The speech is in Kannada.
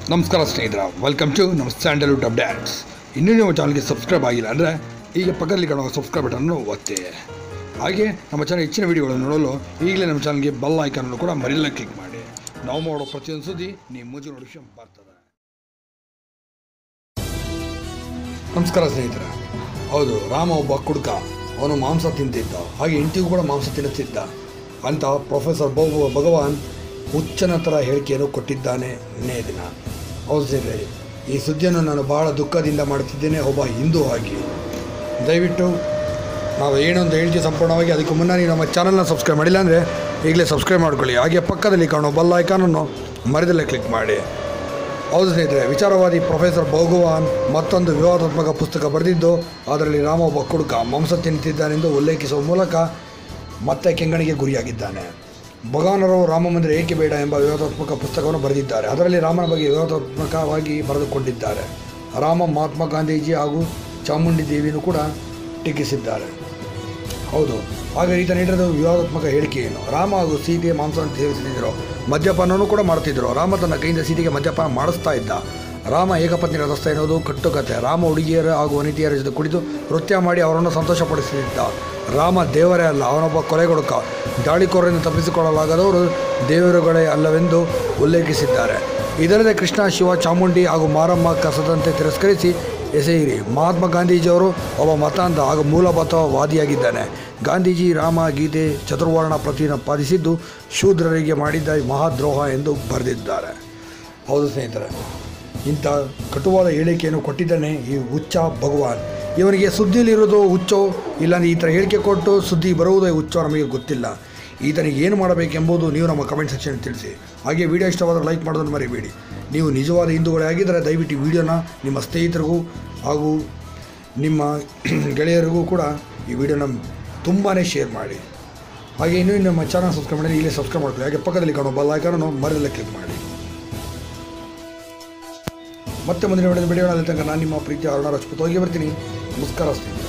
ನಮಸ್ಕಾರ ಸ್ನೇಹಿತರ ವೆಲ್ಕಮ್ ಟು ನಮ್ಮ ಸ್ಯಾಂಡಲ್ವುಡ್ ಅಪ್ಡೇಟ್ಸ್ ಇನ್ನೂ ನಿಮ್ಮ ಚಾನಲ್ಗೆ ಸಬ್ಸ್ಕ್ರೈಬ್ ಆಗಿಲ್ಲ ಅಂದರೆ ಈಗ ಪಕ್ಕದಲ್ಲಿ ಕಾಣುವ ಸಬ್ಸ್ಕ್ರೈಬ್ ಬಟನ್ನು ಒತ್ತಿ ಹಾಗೆ ನಮ್ಮ ಚಾನಲ್ ಹೆಚ್ಚಿನ ವಿಡಿಯೋಗಳನ್ನು ನೋಡಲು ಈಗಲೇ ನಮ್ಮ ಚಾನಲ್ಗೆ ಬೆಲ್ ಐಕಾನನ್ನು ಕೂಡ ಮರಿಲ್ಲ ಕ್ಲಿಕ್ ಮಾಡಿ ನಾವು ಮಾಡೋ ಪ್ರತಿಯೊಂದು ಸುದ್ದಿ ನಿಮ್ಮ ಮುಂಚೆ ನೋಟಿಫಿಕೇಶನ್ ಬರ್ತದೆ ನಮಸ್ಕಾರ ಸ್ನೇಹಿತರ ಹೌದು ರಾಮ ಒಬ್ಬ ಕುಡುಕ ಅವನು ಮಾಂಸ ತಿಂತಿದ್ದ ಹಾಗೆ ಹೆಂಡತಿಗೂ ಕೂಡ ಮಾಂಸ ತಿನ್ನುತ್ತಿದ್ದ ಅಂತ ಪ್ರೊಫೆಸರ್ ಭಗವ ಭಗವಾನ್ ಹುಚ್ಚನ ಥರ ಹೇಳಿಕೆಯನ್ನು ಕೊಟ್ಟಿದ್ದಾನೆ ನಿನ್ನೆ ದಿನ ಹೌದು ಸ್ನೇಹಿತರೆ ಈ ಸುದ್ದಿಯನ್ನು ನಾನು ಬಹಳ ದುಃಖದಿಂದ ಮಾಡುತ್ತಿದ್ದೇನೆ ಒಬ್ಬ ಹಿಂದೂ ಆಗಿ ದಯವಿಟ್ಟು ನಾವು ಏನೊಂದು ಹೇಳ್ತೀವಿ ಸಂಪೂರ್ಣವಾಗಿ ಅದಕ್ಕೂ ಮುನ್ನ ನೀವು ನಮ್ಮ ಚಾನಲ್ನ ಸಬ್ಸ್ಕ್ರೈಬ್ ಮಾಡಿಲ್ಲ ಅಂದರೆ ಈಗಲೇ ಸಬ್ಸ್ಕ್ರೈಬ್ ಮಾಡ್ಕೊಳ್ಳಿ ಹಾಗೆ ಪಕ್ಕದಲ್ಲಿ ಕಾಣೋ ಬೆಲ್ ಐಕಾನನ್ನು ಮರದಲ್ಲೇ ಕ್ಲಿಕ್ ಮಾಡಿ ಹೌದು ಸ್ನೇಹಿತರೆ ವಿಚಾರವಾದಿ ಪ್ರೊಫೆಸರ್ ಭಗವಾನ್ ಮತ್ತೊಂದು ವಿವಾದಾತ್ಮಕ ಪುಸ್ತಕ ಬರೆದಿದ್ದು ಅದರಲ್ಲಿ ರಾಮ ಒಬ್ಬ ಕುಡುಕ ಮಾಂಸ ತಿನ್ನುತ್ತಿದ್ದಾನೆಂದು ಉಲ್ಲೇಖಿಸುವ ಮೂಲಕ ಮತ್ತೆ ಕೆಂಗಣಿಗೆ ಗುರಿಯಾಗಿದ್ದಾನೆ ಭಗವಾನರು ರಾಮ ಮಂದಿರ ಏಕೆ ಬೇಡ ಎಂಬ ವಿವಾದಾತ್ಮಕ ಪುಸ್ತಕವನ್ನು ಬರೆದಿದ್ದಾರೆ ಅದರಲ್ಲಿ ರಾಮನ ಬಗ್ಗೆ ವಿವಾದಾತ್ಮಕವಾಗಿ ಬರೆದುಕೊಂಡಿದ್ದಾರೆ ರಾಮ ಮಹಾತ್ಮ ಗಾಂಧೀಜಿ ಹಾಗೂ ಚಾಮುಂಡಿ ದೇವಿಯನ್ನು ಕೂಡ ಟೀಕಿಸಿದ್ದಾರೆ ಹೌದು ಹಾಗೆ ಈತ ನೀಡಿದ ವಿವಾದಾತ್ಮಕ ಹೇಳಿಕೆ ಏನು ರಾಮ ಹಾಗೂ ಸೀತೆ ಮಾಂಸವನ್ನು ಸೇವಿಸುತ್ತಿದ್ದರು ಮದ್ಯಪಾನವನ್ನು ಕೂಡ ಮಾಡುತ್ತಿದ್ದರು ರಾಮ ತನ್ನ ಕೈಯಿಂದ ಸೀತೆಗೆ ಮದ್ಯಪಾನ ಮಾಡಿಸ್ತಾ ಇದ್ದ ರಾಮ ಏಕಪತ್ನಿ ರಥಸ್ಥ ಎನ್ನುವುದು ಕಟ್ಟುಕತೆ ರಾಮ ಹುಡುಗಿಯರು ಹಾಗೂ ವನಿತೆಯರ ಜೊತೆ ಕುಡಿದು ನೃತ್ಯ ಮಾಡಿ ಅವರನ್ನು ಸಂತೋಷಪಡಿಸುತ್ತಿದ್ದ ರಾಮ ದೇವರೇ ಅಲ್ಲ ಅವನೊಬ್ಬ ಕೊಲೆಗೊಡುಕ ದಾಳಿಕೋರರಿಂದ ತಪ್ಪಿಸಿಕೊಳ್ಳಲಾಗದವರು ದೇವರುಗಳೇ ಅಲ್ಲವೆಂದು ಉಲ್ಲೇಖಿಸಿದ್ದಾರೆ ಇದಲ್ಲದೆ ಕೃಷ್ಣ ಶಿವ ಚಾಮುಂಡಿ ಹಾಗೂ ಮಾರಮ್ಮ ಕಸದಂತೆ ತಿರಸ್ಕರಿಸಿ ಎಸೆಯಿರಿ ಮಹಾತ್ಮ ಗಾಂಧೀಜಿಯವರು ಒಬ್ಬ ಮತಾಂಧ ಹಾಗೂ ಮೂಲಭೂತವಾದಿಯಾಗಿದ್ದಾನೆ ಗಾಂಧೀಜಿ ರಾಮ ಗೀತೆ ಚತುರ್ವರ್ಣ ಪ್ರತಿಪಾದಿಸಿದ್ದು ಶೂದ್ರರಿಗೆ ಮಾಡಿದ್ದ ಮಹಾದ್ರೋಹ ಎಂದು ಬರೆದಿದ್ದಾರೆ ಹೌದು ಸ್ನೇಹಿತರೆ ಇಂಥ ಕಟುವಾದ ಹೇಳಿಕೆಯನ್ನು ಕೊಟ್ಟಿದ್ದಾನೆ ಈ ಹುಚ್ಚ ಭಗವಾನ್ ಇವನಿಗೆ ಸುದ್ದಿಲಿರೋದು ಹುಚ್ಚೋ ಇಲ್ಲಾಂದ್ರೆ ಈ ಥರ ಹೇಳಿಕೆ ಕೊಟ್ಟು ಸುದ್ದಿ ಬರುವುದೇ ಹುಚ್ಚೋ ನಮಗೆ ಗೊತ್ತಿಲ್ಲ ಈತನಿಗೆ ಏನು ಮಾಡಬೇಕೆಂಬುದು ನೀವು ನಮ್ಮ ಕಮೆಂಟ್ ಸೆಕ್ಷನ್ ತಿಳಿಸಿ ಹಾಗೆ ವಿಡಿಯೋ ಇಷ್ಟವಾದರೆ ಲೈಕ್ ಮಾಡೋದನ್ನು ಮರಿಬೇಡಿ ನೀವು ನಿಜವಾದ ಹಿಂದೂಗಳೇ ಆಗಿದ್ದರೆ ದಯವಿಟ್ಟು ಈ ವಿಡಿಯೋನ ನಿಮ್ಮ ಸ್ನೇಹಿತರಿಗೂ ಹಾಗೂ ನಿಮ್ಮ ಗೆಳೆಯರಿಗೂ ಕೂಡ ಈ ವಿಡಿಯೋನ ತುಂಬಾ ಶೇರ್ ಮಾಡಿ ಹಾಗೆ ಇನ್ನೂ ನಮ್ಮ ಚಾನಲ್ ಸಬ್ಸ್ಕ್ರೈಬ್ ಮಾಡಿ ಇಲ್ಲೇ ಸಬ್ಸ್ಕ್ರೈಬ್ ಮಾಡ್ಕೊಳ್ಳಿ ಹಾಗೆ ಪಕ್ಕದಲ್ಲಿ ಕಾಣೋ ಬೆಲ್ ಐಕಾನನ್ನು ಮರದಲ್ಲೇ ಕ್ಲಿಕ್ ಮಾಡಿ ಮತ್ತೆ ಮುಂದಿನ ವಿಡಿಯೋ ವಿಡಿಯೋನಲ್ಲಿ ತನಕ ನಾನು ನಿಮ್ಮ ಪ್ರೀತಿ ಅರುಣ ರಾಜ್ಪೂತ್ ಹೋಗಿ ಬರ್ತೀನಿ ನಮಸ್ಕಾರ ಸ್ನೇಹಿತರೆ